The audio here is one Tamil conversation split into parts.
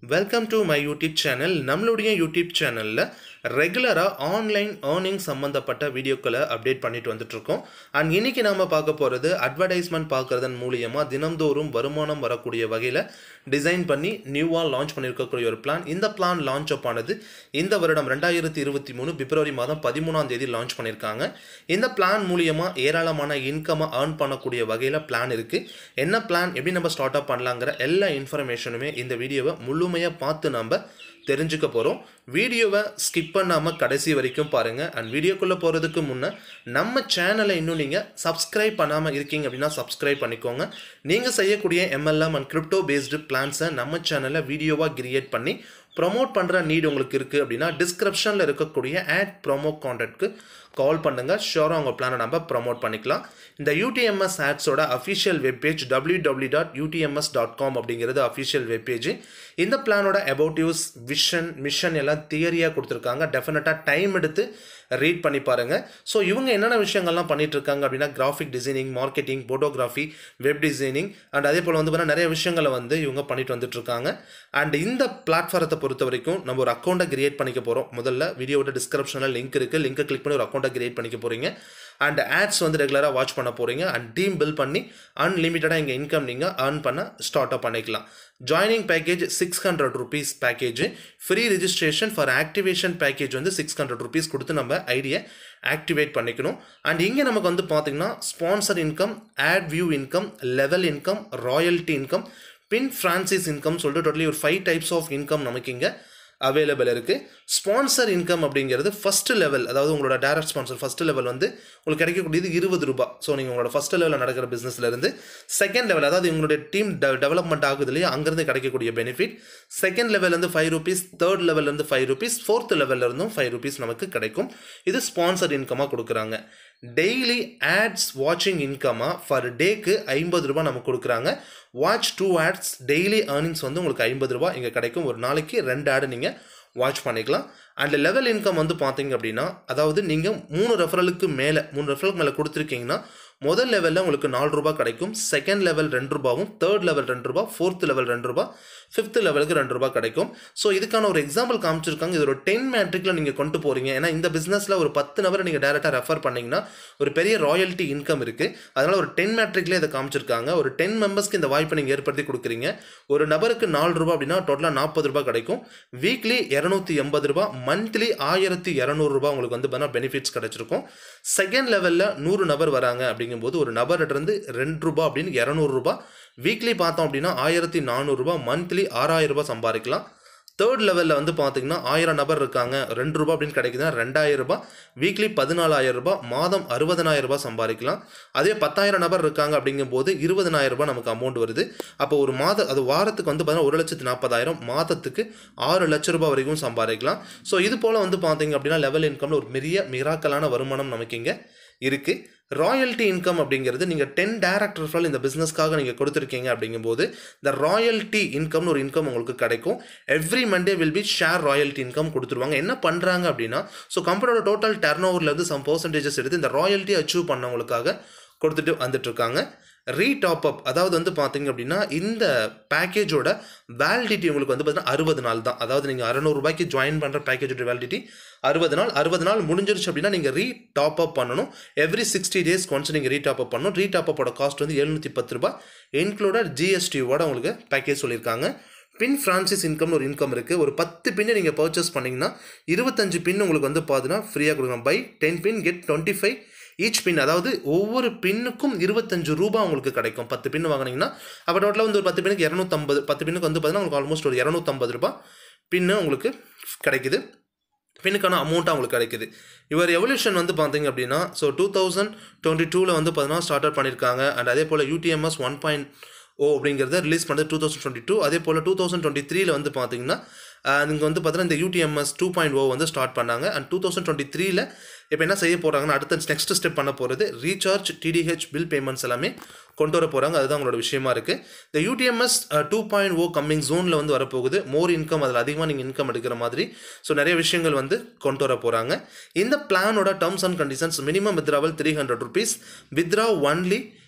welcome to my YouTube channel நம்மளுடைய யூடியூப் சேனலில் ரெகுலராக ஆன்லைன் ஏர்னிங் சம்மந்தப்பட்ட வீடியோக்களை அப்டேட் பண்ணிட்டு வந்துட்டுருக்கோம் அண்ட் இன்னைக்கு நாம் பார்க்க போகிறது அட்வர்டைஸ்மெண்ட் பார்க்குறதன் மூலியமாக தினம்தோறும் வருமானம் வரக்கூடிய வகையில் டிசைன் பண்ணி நியூவாக லான்ச் பண்ணியிருக்கக்கூடிய ஒரு பிளான் இந்த பிளான் லான்ச் அப் ஆனது இந்த வருடம் ரெண்டாயிரத்தி இருபத்தி மூணு பிப்ரவரி மாதம் பதிமூணாம் தேதி லான்ச் பண்ணியிருக்காங்க இந்த பிளான் மூலியமாக ஏராளமான இன்கம்மை ஏர்ன் பண்ணக்கூடிய வகையில் பிளான் இருக்குது என்ன பிளான் எப்படி நம்ம ஸ்டார்ட் அப் பண்ணலாங்கிற எல்லா இன்ஃபர்மேஷனுமே இந்த வீடியோவை முழுமையாக பார்த்து நம்ம தெரிஞ்சுக்க போகிறோம் வீடியோவை ஸ்கிப் பண்ணாமல் கடைசி வரைக்கும் பாருங்கள் அண்ட் வீடியோக்குள்ளே போகிறதுக்கு முன்னே நம்ம சேனலை இன்னும் நீங்கள் சப்ஸ்கிரைப் பண்ணாமல் இருக்கீங்க அப்படின்னா சப்ஸ்கிரைப் பண்ணிக்கோங்க நீங்கள் செய்யக்கூடிய எம்எல்எம் அண்ட் கிரிப்டோ பேஸ்டு பிளான்ஸை நம்ம சேனலில் வீடியோவாக கிரியேட் பண்ணி ப்ரொமோட் பண்ணுற நீட் உங்களுக்கு இருக்குது அப்படின்னா டிஸ்கிரிப்ஷனில் இருக்கக்கூடிய ஆட் ப்ரோமோ கான்டாக்ட்க்கு கால் பண்ணுங்கள் ஷோராக உங்கள் பிளானை நம்ம ப்ரமோட் பண்ணிக்கலாம் இந்த யூடிஎம்எஸ் ஆட்ஸோட official webpage W W dot UTMS dot com அப்படிங்கிறது அஃபிஷியல் வெப்பேஜ் இந்த பிளானோட அபவுட் யூஸ் விஷன் மிஷன் எல்லாம் தியரியாக கொடுத்துருக்காங்க டெஃபினட்டாக டைம் எடுத்து ரீட் பண்ணி பாருங்கள் ஸோ இவங்க என்னென்ன விஷயங்கள்லாம் பண்ணிட்டு இருக்காங்க அப்படின்னா graphic designing marketing photography web designing and அதே போல் வந்து பார்த்தீங்கன்னா நிறைய விஷயங்களை வந்து இவங்க பண்ணிட்டு வந்துட்டு இருக்காங்க அண்ட் இந்த பிளாட்ஃபாரத்தை பொறுத்த வரைக்கும் நம்ம ஒரு அக்கௌண்ட்டை கிரியேட் பண்ணிக்க போகிறோம் முதல்ல வீடியோட டிஸ்கிரிப்ஷனில் லிங்க் இருக்குது லிங்கை கிளிக் பண்ணி ஒரு அக்கௌண்ட்டை கிரியேட் பண்ணிக்க போகிறீங்க அண்ட் ஆட்ஸ் வந்து ரெகுலராக வாட்ச் பண்ண போகிறீங்க அண்ட் டீம் பில் பண்ணி அன்லிமிட்டடாக எங்கள் இன்கம் நீங்கள் ஏர்ன் பண்ண ஸ்டார்ட் அப் பண்ணிக்கலாம் joining package six hundred rupees package free registration for activation package வந்து சிக்ஸ் ஹண்ட்ரட் ருபீஸ் கொடுத்து நம்ம ஐடியை ஆக்டிவேட் பண்ணிக்கணும் அண்ட் இங்கே நமக்கு வந்து பார்த்திங்கன்னா sponsor income ad view income level income royalty income pin franchise income சொல்லிட்டு டோட்டலி ஒரு ஃபைவ் டைப்ஸ் ஆஃப் இன்கம் நமக்கு இங்கே அவைலபிள் இருக்குது ஸ்பான்சர் இன்கம் அப்படிங்கிறது ஃபஸ்ட்டு லெவல் அதாவது உங்களோட டேரக்ட் ஸ்பான்சர் ஃபஸ்ட்டு லெவல் வந்து உங்களுக்கு கிடைக்கக்கூடியது இருபது ரூபாய் ஸோ நீங்கள் உங்களோட ஃபஸ்ட்டு லெவலில் நடக்கிற பிஸ்னஸ்லேருந்து செகண்ட் லெவல் அதாவது உங்களுடைய டீம் டெவலப்மெண்ட் ஆகுது இல்லையா அங்கேருந்து கிடைக்கக்கூடிய பெனிஃபிட் செகண்ட் லெவல்லேருந்து ஃபைவ் ருபீஸ் தேர்ட் லெவல்லேருந்து ஃபைவ் ருபீஸ் ஃபோர்த் லெவல்லேருந்தும் ஃபைவ் ருபீஸ் நமக்கு கிடைக்கும் இது ஸ்பான்சர் இன்கமாக கொடுக்குறாங்க டெய்லி ஆட்ஸ் வாட்சிங் இன்கமாக ஃபர் டேக்கு ஐம்பது ரூபாய் நமக்கு கொடுக்குறாங்க watch to ads daily earnings வந்து உங்களுக்கு ஐம்பது ரூபாய் இங்கே கிடைக்கும் ஒரு நாளைக்கு ரெண்டு ஆடு நீங்கள் வாட்ச் பண்ணிக்கலாம் அண்ட் லெவல் இன்கம் வந்து பார்த்தீங்க அப்படின்னா அதாவது நீங்கள் மூணு ரெஃபரலுக்கு மேலே மூணு ரெஃபரலுக்கு மேலே கொடுத்துருக்கீங்கன்னா முதல் லெவலில் உங்களுக்கு நாலு ரூபா கிடைக்கும் செகண்ட் லெவல் ரெண்டு ரூபாவும் தேர்ட் லெவல் ரெண்டு ரூபா ஃபோர்த் லெவல் ரெண்டு ரூபா ஃபிஃப்த் லெவலுக்கு ரெண்டு ரூபா கிடைக்கும் ஸோ இதுக்கான ஒரு எக்ஸாம்பிள் காமிச்சிருக்காங்க இது ஒரு டென் மேட்ரிக்கில் நீங்கள் கொண்டு போகிறீங்க ஏன்னா இந்த பிஸ்னஸில் ஒரு பத்து நபரை நீங்கள் டேரெக்டாக ரெஃபர் பண்ணிங்கன்னா ஒரு பெரிய ராயல்ட்டி இன்கம் இருக்குது அதனால் ஒரு டென் மேட்ரிக்லேயே இதை காமிச்சிருக்காங்க ஒரு டென் மெம்பர்ஸ்க்கு இந்த வாய்ப்பை நீங்கள் ஏற்படுத்தி கொடுக்குறீங்க ஒரு நபருக்கு நாலு ரூபா அப்படின்னா டோட்டலாக நாற்பது ரூபா கிடைக்கும் வீக்லி இரநூத்தி எண்பது ரூபா மந்த்லி ஆயிரத்தி இரநூறுபா உங்களுக்கு வந்து பார்த்தா பெனிஃபிட்ஸ் கிடைச்சிருக்கும் செகண்ட் லெவலில் நூறு நபர் வராங்க அப்படிங்கும்போது ஒரு நபர்கிட்டருந்து ரெண்டு ரூபா அப்படின்னு இரநூறுபா வீக்லி பார்த்தோம் அப்படின்னா ஆயிரத்தி நானூறுரூபா மந்த்லி ஆறாயிரம் ரூபாய் சம்பாதிக்கலாம் தேர்ட் லெவலில் வந்து பார்த்தீங்கன்னா ஆயிரம் நபர் இருக்காங்க ரெண்டு ரூபா அப்படின்னு கிடைக்குதுன்னா ரெண்டாயிரம் ரூபாய் வீக்லி பதினாலாயிரம் ரூபாய் மாதம் அறுபதனாயிரம் ரூபாய் சம்பாதிக்கலாம் அதே பத்தாயிரம் நபர் இருக்காங்க அப்படிங்கும்போது இருபதனாயிரம் ரூபாய் நமக்கு அமௌண்ட் வருது அப்போ ஒரு மாத அது வாரத்துக்கு வந்து பார்த்தீங்கன்னா ஒரு லட்சத்து நாற்பதாயிரம் மாதத்துக்கு ஆறு லட்ச ரூபாய் வரைக்கும் சம்பாதிக்கலாம் ஸோ இது போல் வந்து பார்த்தீங்க அப்படின்னா லெவல் இன்கம்ல ஒரு பெரிய மிராக்கலான வருமானம் நமக்கு இங்கே இருக்குது ராயல்ட்டி இன்கம் அப்படிங்கிறது நீங்கள் டென் டேரக்ட் ரெஃபரல் இந்த பிஸ்னஸ்க்காக நீங்கள் கொடுத்துருக்கீங்க அப்படிங்கும்போது இந்த ராயல்ட்டி இன்கம்னு ஒரு இன்கம் உங்களுக்கு கிடைக்கும் every Monday will be share royalty income கொடுத்துருவாங்க என்ன பண்ணுறாங்க அப்படின்னா ஸோ கம்பெனியோட டோட்டல் டர்ன் ஓவர்லேருந்து சம் பர்சன்டேஜஸ் எடுத்து இந்த ராயல்ட்டி அச்சீவ் பண்ணவங்களுக்காக கொடுத்துட்டு வந்துட்டுருக்காங்க ரீடாப் அப் அதாவது வந்து பார்த்தீங்க அப்படின்னா இந்த பேக்கேஜோட வேலிடிட்டி உங்களுக்கு வந்து பார்த்தீங்கன்னா அறுபது நாள் தான் அதாவது நீங்கள் அறநூறுபாய்க்கு ஜாயின் பண்ணுற பேக்கேஜோட வேலிடிட்டி அறுபது நாள் அறுபது நாள் முடிஞ்சிருச்சு அப்படின்னா நீங்கள் ரீ டாப் அப் பண்ணணும் எவ்ரி சிக்ஸ்டி டேஸ் ஒன்ஸ் நீங்கள் ரீ டாப் அப் பண்ணணும் ரீ டாப் அப்போட காஸ்ட் வந்து எழுநூற்றி பத்து ரூபாய் இன்க்ளூடட் ஜிஎஸ்டியோட உங்களுக்கு பேக்கேஜ் சொல்லியிருக்காங்க பின் ஃப்ரான்சிஸ் இன்கம்னு ஒரு இன்கம் இருக்குது ஒரு பத்து பின்னு நீங்கள் பர்ச்சேஸ் பண்ணிங்கன்னா இருபத்தஞ்சு பின் உங்களுக்கு வந்து பார்த்தீங்கன்னா ஃப்ரீயாக கொடுக்கலாம் buy ten pin get twenty five each pin அதாவது ஒவ்வொரு பின்னுக்கும் இருபத்தஞ்சு ரூபா உங்களுக்கு கிடைக்கும் பத்து பின் வாங்கினீங்கன்னா அப்போ டோட்டலாக வந்து ஒரு பத்து பின்னுக்கு இரநூத்தம்பது பத்து பின்னுக்கு வந்து பார்த்தீங்கன்னா உங்களுக்கு ஆல்மோஸ்ட் ஒரு இரநூத்தம்பது ரூபா பின்னு உங்களுக்கு கிடைக்குது பின்னுக்கான அமௌண்ட்டாக உங்களுக்கு கிடைக்குது இவர் எவல்யூஷன் வந்து பார்த்தீங்க அப்படின்னா ஸோ டூ தௌசண்ட் டுவெண்ட்டி டூவில் வந்து பார்த்தீங்கன்னா ஸ்டார்ட் அப் பண்ணியிருக்காங்க அண்ட் அதே போல் யூடிஎம்எஸ் ஒன் பாயிண்ட் ஓ அப்படிங்கிறத ரிலீஸ் பண்ணது டூ தௌசண்ட் டுவெண்ட்டி டூ அதே போல் டூ தௌசண்ட் டுவெண்ட்டி த்ரீல வந்து பார்த்தீங்கன்னா இங்கே வந்து பார்த்தீங்கன்னா இந்த யூடிஎம்எஸ் டூ பாயிண்ட் ஓ வந்து ஸ்டார்ட் பண்ணாங்க அண்ட் டூ தௌசண்ட் டுவெண்ட்டி த்ரீல இப்போ என்ன செய்ய போகிறாங்கன்னா அடுத்த நெக்ஸ்ட் ஸ்டெப் பண்ண போகிறது ரீசார்ஜ் டிடிஹெச் பில் பேமெண்ட்ஸ் எல்லாமே கொண்டு வர போகிறாங்க அதுதான் அவங்களோட விஷயமா இருக்குது இந்த UTMS two point O coming ஜோனில் வந்து வரப்போகுது மோர் இன்கம் அதில் அதிகமாக நீங்கள் இன்கம் எடுக்கிற மாதிரி ஸோ நிறைய விஷயங்கள் வந்து கொண்டு வர போகிறாங்க இந்த பிளானோட terms and conditions minimum withdrawal three hundred rupees withdraw only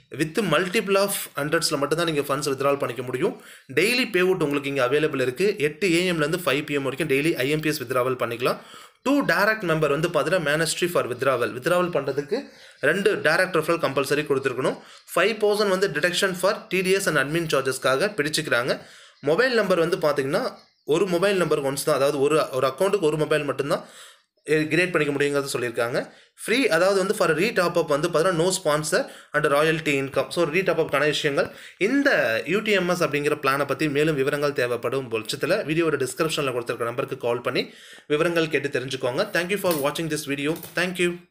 with multiple of ஹண்ட்ரட்ஸில் மட்டும் தான் நீங்கள் ஃபண்ட்ஸ் வித்ட்ரால் பண்ணிக்க முடியும் டெய்லி பேவுட் உங்களுக்கு இங்கே அவைலபிள் இருக்குது எட்டு ஏஎம்லேருந்து ஃபைவ் பிஎம் வரைக்கும் டெய்லி ஐஎம்பிஎஸ் வித்ட்ராவல் பண்ணிக்கலாம் டூ டேரக்ட் மெம்பர் வந்து பார்த்தீங்கன்னா மேனஸ்ட்ரி ஃபார் வித்ராவல் வித்ராவல் பண்ணுறதுக்கு ரெண்டு டேரக்ட் ரெஃபரல் கம்பல்சரி கொடுத்துருக்கணும் ஃபைவ் தௌசண்ட் வந்து deduction for TDS and admin சார்ஜஸ்க்காக பிடிச்சிக்கிறாங்க மொபைல் நம்பர் வந்து பார்த்தீங்கன்னா ஒரு மொபைல் நம்பர் ஒன்ஸ் தான் அதாவது ஒரு ஒரு அக்கௌண்ட்டுக்கு ஒரு மொபைல் மட்டும்தான் கிரியேட் பண்ணிக்க முடியுங்கிறது சொல்லியிருக்காங்க ஃப்ரீ அதாவது வந்து ஃபார் ரீடாப் அப் வந்து பார்த்தீங்கன்னா no sponsor and royalty income so ரீடாப் அப்கான விஷயங்கள் இந்த யூடிஎம்எஸ் அப்படிங்கிற பிளானை பற்றி மேலும் விவரங்கள் தேவைப்படும் பட்சத்தில் வீடியோட டிஸ்கிரிப்ஷனில் கொடுத்துருக்க நம்பருக்கு கால் பண்ணி விவரங்கள் கேட்டு தெரிஞ்சுக்கோங்க தேங்க்யூ ஃபார் வாட்சிங் திஸ் வீடியோ தேங்க்யூ